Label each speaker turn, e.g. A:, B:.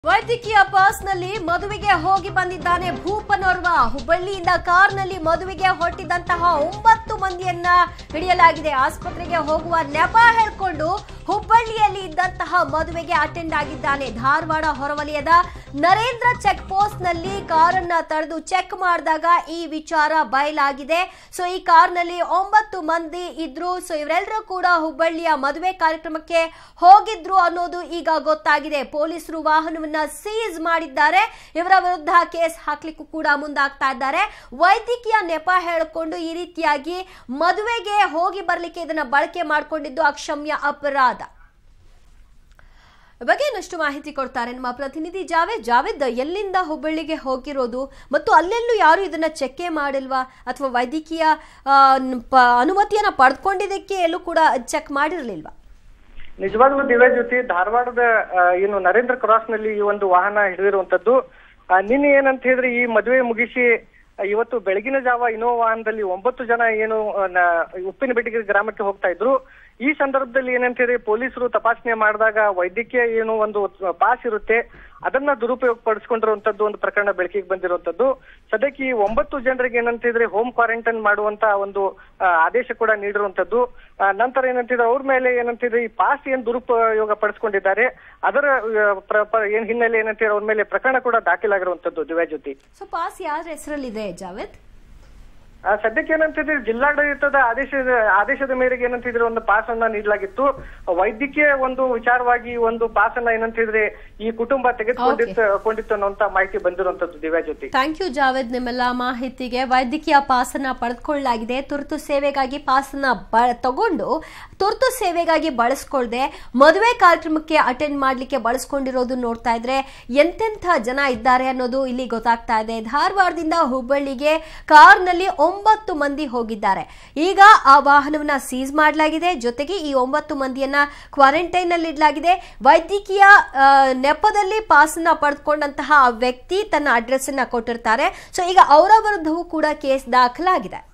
A: ವೈದ್ಯಕೀಯ ಪಾಸ್ನಲ್ಲಿ ಮದುವೆಗೆ ಹೋಗಿ ಬಂದಿದ್ದಾನೆ ಭೂಪನೋರ್ವ ಹುಬ್ಬಳ್ಳಿಯಿಂದ ಕಾರ್ನಲ್ಲಿ ಮದುವೆಗೆ ಹೊರಟಿದ್ದಂತಹ ಒಂಬತ್ತು ಮಂದಿಯನ್ನ ಹಿಡಿಯಲಾಗಿದೆ ಆಸ್ಪತ್ರೆಗೆ ಹೋಗುವ ನೆಪ ಹೇಳ್ಕೊಂಡು ಹುಬ್ಬಳ್ಳಿಯಲ್ಲಿ ಇದ್ದಂತಹ ಮದುವೆಗೆ ಅಟೆಂಡ್ ಆಗಿದ್ದಾನೆ ಧಾರವಾಡ ಹೊರವಲಯದ ನರೇಂದ್ರ ಚೆಕ್ ಪೋಸ್ಟ್ ನಲ್ಲಿ ಕಾರನ್ನ ತಡೆದು ಚೆಕ್ ಮಾಡಿದಾಗ ಈ ವಿಚಾರ ಬಯಲಾಗಿದೆ ಸೊ ಈ ಕಾರ್ನಲ್ಲಿ ಒಂಬತ್ತು ಮಂದಿ ಇದ್ರು ಸೊ ಇವರೆಲ್ಲರೂ ಕೂಡ ಹುಬ್ಬಳ್ಳಿಯ ಮದುವೆ ಕಾರ್ಯಕ್ರಮಕ್ಕೆ ಹೋಗಿದ್ರು ಅನ್ನೋದು ಈಗ ಗೊತ್ತಾಗಿದೆ ಪೊಲೀಸರು ವಾಹನವನ್ನ ಸೀಸ್ ಮಾಡಿದ್ದಾರೆ ಇವರ ವಿರುದ್ಧ ಕೇಸ್ ಹಾಕ್ಲಿಕ್ಕೂ ಕೂಡ ಮುಂದಾಗ್ತಾ ಇದ್ದಾರೆ ವೈದ್ಯಕೀಯ ನೆಪ ಹೇಳಿಕೊಂಡು ಈ ರೀತಿಯಾಗಿ ಮದುವೆಗೆ ಹೋಗಿ ಬರ್ಲಿಕ್ಕೆ ಇದನ್ನ ಬಳಕೆ ಮಾಡಿಕೊಂಡಿದ್ದು ಅಕ್ಷಮ್ಯ ಅಪರಾಧ ಈ ಬಗ್ಗೆ ಇನ್ನಷ್ಟು ಮಾಹಿತಿ ಕೊಡ್ತಾರೆ ನಮ್ಮ ಪ್ರತಿನಿಧಿ ಜಾವೇದ್ ಜಾವೇದ್ ಎಲ್ಲಿಂದ ಹುಬ್ಬಳ್ಳಿಗೆ ಹೋಗಿರೋದು ಮತ್ತು ಅಲ್ಲೆಲ್ಲೂ ಯಾರು ಇದನ್ನ ಚೆಕ್ಕೆ ಮಾಡಿಲ್ವಾ ಅಥವಾ ವೈದ್ಯಕೀಯ ಆ, ನ್- ಪ- ಅನುಮತಿಯನ್ನ ಪಡ್ಕೊಂಡಿದ್ದಕ್ಕೆ ಎಲ್ಲೂ ಕೂಡ ಚೆಕ್ ಮಾಡಿರ್ಲಿಲ್ವಾ
B: ನಿಜವಾಗ್ಲೂ ದಿವ್ಯ ಜ್ಯೋತಿ ಧಾರವಾಡದ ಆ, ಏನು ನರೇಂದ್ರ ಕ್ರಾಸ್ ನಲ್ಲಿ ಈ ಒಂದು ವಾಹನ ಹಿಡಿದಿರುವಂತದ್ದು ಆ, ನಿನ್ನೆ ಏನಂತ ಹೇಳಿದ್ರೆ ಈ ಮದುವೆ ಮುಗಿಸಿ ಆ, ಇವತ್ತು ಬೆಳಗಿನ ಜಾವ ಇನೋವಾ ವಾಹನದಲ್ಲಿ ಒಂಬತ್ತು ಜನ ಏನು ಆ, ನ- ಉಪ್ಪಿನ ಬೆಟ್ಟಿಗೆ ಗ್ರಾಮಕ್ಕೆ ಹೋಗ್ತಾ ಇದ್ರು ಈ ಸಂದರ್ಭದಲ್ಲಿ ಏನಂತ ಹೇಳಿದ್ರೆ ಪೊಲೀಸರು ತಪಾಸಣೆ ಮಾಡಿದಾಗ ವೈದ್ಯಕೀಯ ಏನು ಒಂದು ಪಾಸ್ ಇರುತ್ತೆ ಅದನ್ನ ದುರುಪಯೋಗ ಪಡಿಸ್ಕೊಂಡಿರುವಂತದ್ದು ಒಂದು ಪ್ರಕರಣ ಬೆಳಕಿಗೆ ಬಂದಿರುವಂತದ್ದು ಸದ್ಯಕ್ಕೆ ಈ ಒಂಬತ್ತು ಜನರಿಗೆ ಏನಂತಿದ್ರೆ ಹೋಮ್ ಕ್ವಾರಂಟೈನ್ ಮಾಡುವಂತ ಒಂದು ಆ, ಆದೇಶ ಕೂಡ ನೀಡಿರುವಂತದ್ದು ಆ, ನಂತರ ಏನಂತಿದ್ರೆ ಅವ್ರ ಮೇಲೆ ಏನಂತಿದ್ರೆ ಈ ಪಾಸ್ ಏನ್ ದುರುಪಯೋಗ ಪಡಿಸ್ಕೊಂಡಿದ್ದಾರೆ ಅದರ ಆ, ಪ್ರ- ಪ್ರ- ಏನ್ ಹಿನ್ನೆಲೆ ಏನಂತಿದ್ರೆ ಅವ್ರ ಮೇಲೆ ಪ್ರಕರಣ ಕೂಡ ದಾಖಲಾಗಿರುವಂತದ್ದು ದಿವ್ಯಾ ಜ್ಯೋತಿ
A: ಸೊ ಪಾಸ್ ಯಾರ ಹೆಸರಲ್ಲಿದೆ ಜಾವೇದ್
B: ಆ, ಸದ್ಯಕ್ಕೆ ಏನಂತಿದ್ರೆ ಜಿಲ್ಲಾಡಳಿತದ ಆದೇಶದ ಆದೇಶದ ಮೇರೆಗೆ ಏನಂತಿದ್ರೆ ಒಂದು ಪಾಸ್ ಅನ್ನ ನೀಡಲಾಗಿತ್ತು ವೈದ್ಯಕೀಯ ಒಂದು ವಿಚಾರವಾಗಿ ಒಂದು ಪಾಸ್ ಅನ್ನ ಏನಂತಿದ್ರೆ ಈ ಕುಟುಂಬ ತೆಗೆದುಕೊಂಡಿತ್ತು ಕೊಂಡಿತ್ತು ಅನ್ನುವಂತ ಮಾಹಿತಿ ಬಂದಿರುವಂತದ್ದು ದಿವ್ಯಾ ಜ್ಯೋತಿ
A: ಥ್ಯಾಂಕ್ ಯು ಜಾವೇದ್ ನಿಮ್ಮೆಲ್ಲ ಮಾಹಿತಿಗೆ ವೈದ್ಯಕೀಯ ಪಾಸನ್ನ ಪಡೆದುಕೊಳ್ಳಲಾಗಿದೆ ತುರ್ತು ಸೇವೆಗಾಗಿ ಪಾಸನ್ನ ಬ ತಗೊಂಡು ತುರ್ತು ಸೇವೆಗಾಗಿ ಬಳಸ್ಕೊಳ್ದೆ ಮದುವೆ ಕಾರ್ಯಕ್ರಮಕ್ಕೆ ಅಟೆಂಡ್ ಮಾಡ್ಲಿಕ್ಕೆ ಬಳಸ್ಕೊಂಡಿರೋದು ನೋಡ್ತಾ ಇದ್ರೆ ಎಂತೆಂಥ ಜನ ಇದ್ದಾರೆ ಅನ್ನೋದು ಇಲ್ಲಿ ಗೊತ್ತಾಗ್ತಾ ಇದೆ ಧಾರವಾಡದಿಂದ ಹುಬ್ಬಳ್ಳಿಗೆ ಕಾರ್ನಲ್ಲಿ ಒಂಬತ್ತು ಮಂದಿ ಹೋಗಿದ್ದಾರೆ ಈಗ ಆ ವಾಹನವನ್ನ ಸೀಸ್ ಮಾಡಲಾಗಿದೆ ಜೊತೆಗೆ ಈ ಒಂಬತ್ತು ಮಂದಿಯನ್ನ ಕ್ವಾರಂಟೈನ್ ನಲ್ಲಿ ಇಡಲಾಗಿದೆ ವೈದ್ಯಕೀಯ ಆ, ನೆಪದಲ್ಲಿ ಪಾಸನ್ನ ಪಡೆದುಕೊಂಡಂತಹ ಆ ವ್ಯಕ್ತಿ ತನ್ನ ಅಡ್ರೆಸ್ ಅನ್ನ ಕೊಟ್ಟಿರ್ತಾರೆ ಸೊ ಈಗ ಅವರ ವಿರುದ್ಧವೂ ಕೂಡ ಕೇಸ್ ದಾಖಲಾಗಿದೆ